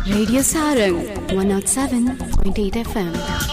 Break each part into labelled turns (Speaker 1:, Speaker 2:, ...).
Speaker 1: Radio Sarang 107.8 FM.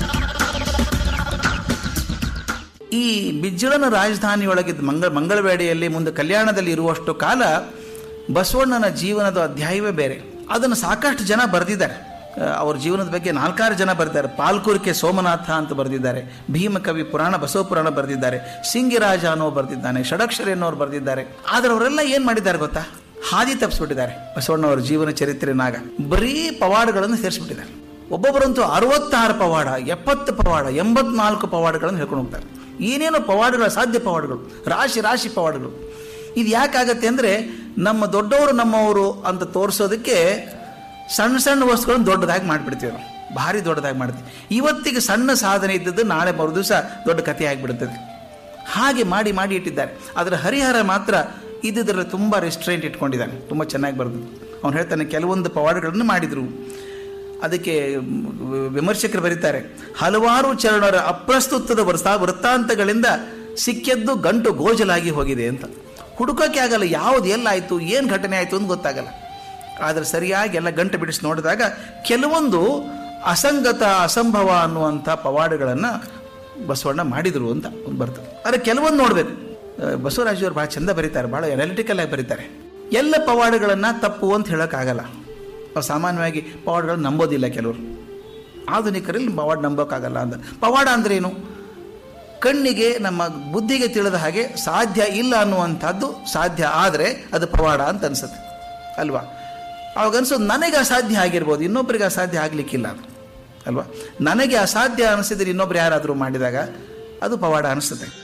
Speaker 2: ಈ ಬಿಜ್ಜಳನ ರಾಜಧಾನಿಯೊಳಗಿದ್ದ ಮಂಗಳ ಮಂಗಳವೇಡೆಯಲ್ಲಿ ಮುಂದೆ ಕಲ್ಯಾಣದಲ್ಲಿ ಇರುವಷ್ಟು ಕಾಲ ಬಸವಣ್ಣನ ಜೀವನದ ಅಧ್ಯಾಯವೇ ಬೇರೆ ಅದನ್ನು ಸಾಕಷ್ಟು ಜನ ಬರೆದಿದ್ದಾರೆ ಆ, ಅವ್ರ ಜೀವನದ ಬಗ್ಗೆ ನಾಲ್ಕಾರು ಜನ ಬರೆದಿದ್ದಾರೆ ಪಾಲ್ಕುರ್ಕೆ ಸೋಮನಾಥ ಅಂತ ಬರೆದಿದ್ದಾರೆ ಭೀಮಕವಿ ಪುರಾಣ ಬಸವ ಪುರಾಣ ಬರೆದಿದ್ದಾರೆ ಸಿಂಗಿರಾಜ ಅನ್ನೋ ಬರೆದಿದ್ದಾನೆ ಷಡಕ್ಷರಿ ಅನ್ನೋರು ಬರೆದಿದ್ದಾರೆ ಆದ್ರೆ ಅವರೆಲ್ಲ ಏನ್ ಮಾಡಿದ್ದಾರೆ ಗೊತ್ತಾ ಹಾದಿ ತಪ್ಪಿಸ್ಬಿಟ್ಟಿದ್ದಾರೆ ಬಸವಣ್ಣವರ ಜೀವನ ಚರಿತ್ರೆನಾಗ ಬರೀ ಪವಾಡಗಳನ್ನು ಸೇರಿಸ್ಬಿಟ್ಟಿದ್ದಾರೆ ಒಬ್ಬೊಬ್ಬರಂತೂ ಅರವತ್ತಾರು ಪವಾಡ ಎಪ್ಪತ್ತು ಪವಾಡ ಎಂಬತ್ನಾಲ್ಕು ಪವಾಡಗಳನ್ನು ಹೇಳ್ಕೊಂಡು ಹೋಗ್ತಾರೆ ಏನೇನೋ ಪವಾಡಗಳು ಅಸಾಧ್ಯ ಪವಾಡಗಳು ರಾಶಿ ರಾಶಿ ಪವಾಡಗಳು ಇದು ಯಾಕಾಗತ್ತೆ ಅಂದರೆ ನಮ್ಮ ದೊಡ್ಡವರು ನಮ್ಮವರು ಅಂತ ತೋರಿಸೋದಕ್ಕೆ ಸಣ್ಣ ಸಣ್ಣ ವಸ್ತುಗಳನ್ನು ದೊಡ್ಡದಾಗಿ ಮಾಡಿಬಿಡ್ತೀವಿ ನಾವು ಭಾರಿ ದೊಡ್ಡದಾಗಿ ಮಾಡ್ತೀವಿ ಇವತ್ತಿಗೆ ಸಣ್ಣ ಸಾಧನೆ ಇದ್ದದ್ದು ನಾಳೆ ಮರು ದಿವಸ ದೊಡ್ಡ ಕಥೆ ಆಗಿಬಿಡುತ್ತದೆ ಹಾಗೆ ಮಾಡಿ ಮಾಡಿ ಇಟ್ಟಿದ್ದಾರೆ ಅದರ ಹರಿಹರ ಮಾತ್ರ ಇದ್ದುದರಲ್ಲಿ ತುಂಬ ರೆಸ್ಟ್ರೆಂಟ್ ಇಟ್ಕೊಂಡಿದ್ದಾನೆ ತುಂಬ ಚೆನ್ನಾಗಿ ಬರೆದು ಅವನು ಹೇಳ್ತಾನೆ ಕೆಲವೊಂದು ಪವಾಡಗಳನ್ನು ಮಾಡಿದರು ಅದಕ್ಕೆ ಮ್, ವಿಮರ್ಶಕರು ಬರೀತಾರೆ ಹಲವಾರು ಚರಣರ ಅಪ್ರಸ್ತುತದ ವರ್ಸ ವೃತ್ತಾಂತಗಳಿಂದ ಸಿಕ್ಕಿದ್ದು ಗಂಟು ಗೋಜಲಾಗಿ ಹೋಗಿದೆ ಅಂತ ಹುಡುಕೋಕೆ ಆಗಲ್ಲ ಯಾವುದು ಎಲ್ಲಾಯಿತು ಏನು ಘಟನೆ ಆಯಿತು ಅಂತ ಗೊತ್ತಾಗಲ್ಲ ಆದರೆ ಸರಿಯಾಗಿ ಎಲ್ಲ ಗಂಟು ಬಿಡಿಸಿ ನೋಡಿದಾಗ ಕೆಲವೊಂದು ಅಸಂಗತ ಅಸಂಭವ ಅನ್ನುವಂಥ ಪವಾಡಗಳನ್ನು ಬಸವಣ್ಣ ಮಾಡಿದರು ಅಂತ ಒಂದು ಬರ್ತದೆ ಆದರೆ ಕೆಲವೊಂದು ನೋಡಬೇಕು ಬಸವರಾಜವರು ಭಾಳ ಚಂದ ಬರೀತಾರೆ ಭಾಳ ಅನಾಲಿಟಿಕಲ್ ಆಗಿ ಬರೀತಾರೆ ಎಲ್ಲ ಪವಾಡಗಳನ್ನು ತಪ್ಪು ಅಂತ ಹೇಳೋಕ್ಕಾಗಲ್ಲ ನಾವು ಸಾಮಾನ್ಯವಾಗಿ ಪವಾಡಗಳನ್ನು ನಂಬೋದಿಲ್ಲ ಕೆಲವರು ಆಧುನಿಕರಲ್ಲಿ ಪವಾಡ ನಂಬೋಕ್ಕಾಗಲ್ಲ ಅಂತ ಪವಾಡ ಅಂದ್ರೇನು ಕಣ್ಣಿಗೆ ನಮ್ಮ ಬುದ್ಧಿಗೆ ತಿಳಿದ ಹಾಗೆ ಸಾಧ್ಯ ಇಲ್ಲ ಅನ್ನುವಂಥದ್ದು ಸಾಧ್ಯ ಆದರೆ ಅದು ಪವಾಡ ಅಂತ ಅನ್ಸುತ್ತೆ ಅಲ್ವಾ ಅವಾಗ ಅನ್ಸೋದು ನನಗೆ ಅಸಾಧ್ಯ ಆಗಿರ್ಬೋದು ಇನ್ನೊಬ್ಬರಿಗೆ ಅಸಾಧ್ಯ ಆಗಲಿಕ್ಕಿಲ್ಲ ಅದು ಅಲ್ವಾ ನನಗೆ ಅಸಾಧ್ಯ ಅನಿಸಿದ್ರೆ ಇನ್ನೊಬ್ರು ಯಾರಾದರೂ ಮಾಡಿದಾಗ ಅದು ಪವಾಡ ಅನಿಸುತ್ತೆ